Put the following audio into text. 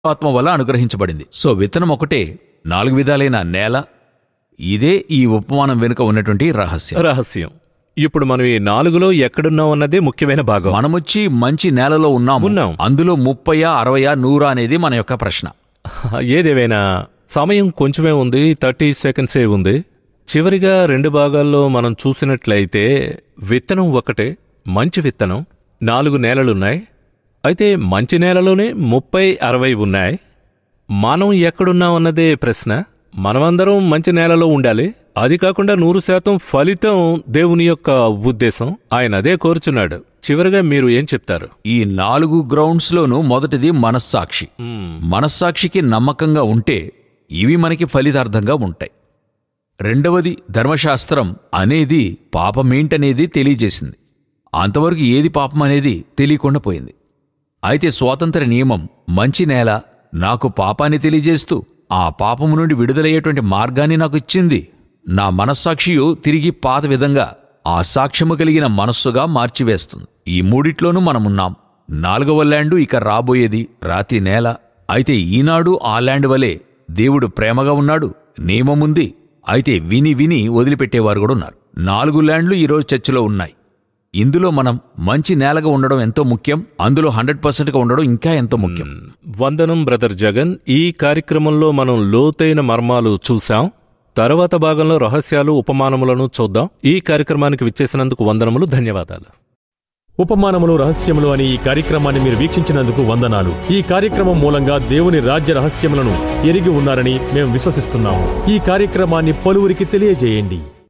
ఆత్మ వల్ల అనుగ్రహించబడింది సో విత్తనం ఒకటే నాలుగు విధాలైన నేల ఇదే ఈ ఉపమానం వెనుక ఉన్నటువంటి రహస్యం రహస్యం ఇప్పుడు మనం ఈ నాలుగులో ఎక్కడున్నాం అన్నదే ముఖ్యమైన భాగం మనమొచ్చి మంచి నేలలో ఉన్నాము ఉన్నాం. అందులో ముప్పయా అరవయా నూరా అనేది మన యొక్క ప్రశ్న ఏదేవైనా సమయం కొంచెమే ఉంది థర్టీ సెకండ్సే ఉంది చివరిగా రెండు భాగాల్లో మనం చూసినట్లయితే విత్తనం ఒకటే మంచి విత్తనం నాలుగు నేలలున్నాయి అయితే మంచి నేలలోనే ముప్పై అరవై ఉన్నాయి మనం ఎక్కడున్నామన్నదే ప్రశ్న మనమందరం మంచి నేలలో ఉండాలి అది కాకుండా నూరు శాతం ఫలితం దేవుని యొక్క ఉద్దేశం ఆయన అదే కోరుచున్నాడు చివరిగా మీరు ఏం చెప్తారు ఈ నాలుగు గ్రౌండ్స్ లోనూ మొదటిది మనస్సాక్షి మనస్సాక్షికి నమ్మకంగా ఉంటే ఇవి మనకి ఫలితార్థంగా ఉంటాయి రెండవది ధర్మశాస్త్రం అనేది పాపమేంటనేది తెలియజేసింది అంతవరకు ఏది పాపం అనేది తెలియకుండా పోయింది అయితే స్వాతంత్ర నియమం మంచి నేల నాకు పాపాన్ని తెలియజేస్తూ ఆ పాపము నుండి విడుదలయ్యేటువంటి మార్గాన్ని నాకు ఇచ్చింది నా మనస్సాక్షియు తిరిగి పాత విధంగా ఆ సాక్ష్యము కలిగిన మనస్సుగా మార్చివేస్తుంది ఈ మూడిట్లోనూ మనమున్నాం నాలుగవ ల్యాండు ఇక రాబోయేది రాతి నేల అయితే ఈనాడు ఆ ల్యాండ్ వలె దేవుడు ప్రేమగా ఉన్నాడు నియమముంది అయితే విని విని వదిలిపెట్టేవారు కూడా ఉన్నారు నాలుగు ల్యాండ్లు ఈరోజు చర్చిలో ఉన్నాయి ఇందులో మనం మంచి నేలగా ఉండడం ఎంతో ముఖ్యం అందులో హండ్రెడ్ పర్సెంట్గా ఉండడం ఇంకా ఎంతో ముఖ్యం వందనం బ్రదర్ జగన్ ఈ కార్యక్రమంలో మనం లోతైన మర్మాలు చూశాం తర్వాత భాగంలో రహస్యాలు ఉపమానములను చూద్దాం ఈ కార్యక్రమానికి విచ్చేసినందుకు వందనములు ధన్యవాదాలు ఉపమానములు రహస్యములు అని ఈ కార్యక్రమాన్ని మీరు వీక్షించినందుకు వందనాలు ఈ కార్యక్రమం మూలంగా దేవుని రాజ్య రహస్యములను ఎరిగి ఉన్నారని మేము విశ్వసిస్తున్నాము ఈ కార్యక్రమాన్ని పలువురికి తెలియజేయండి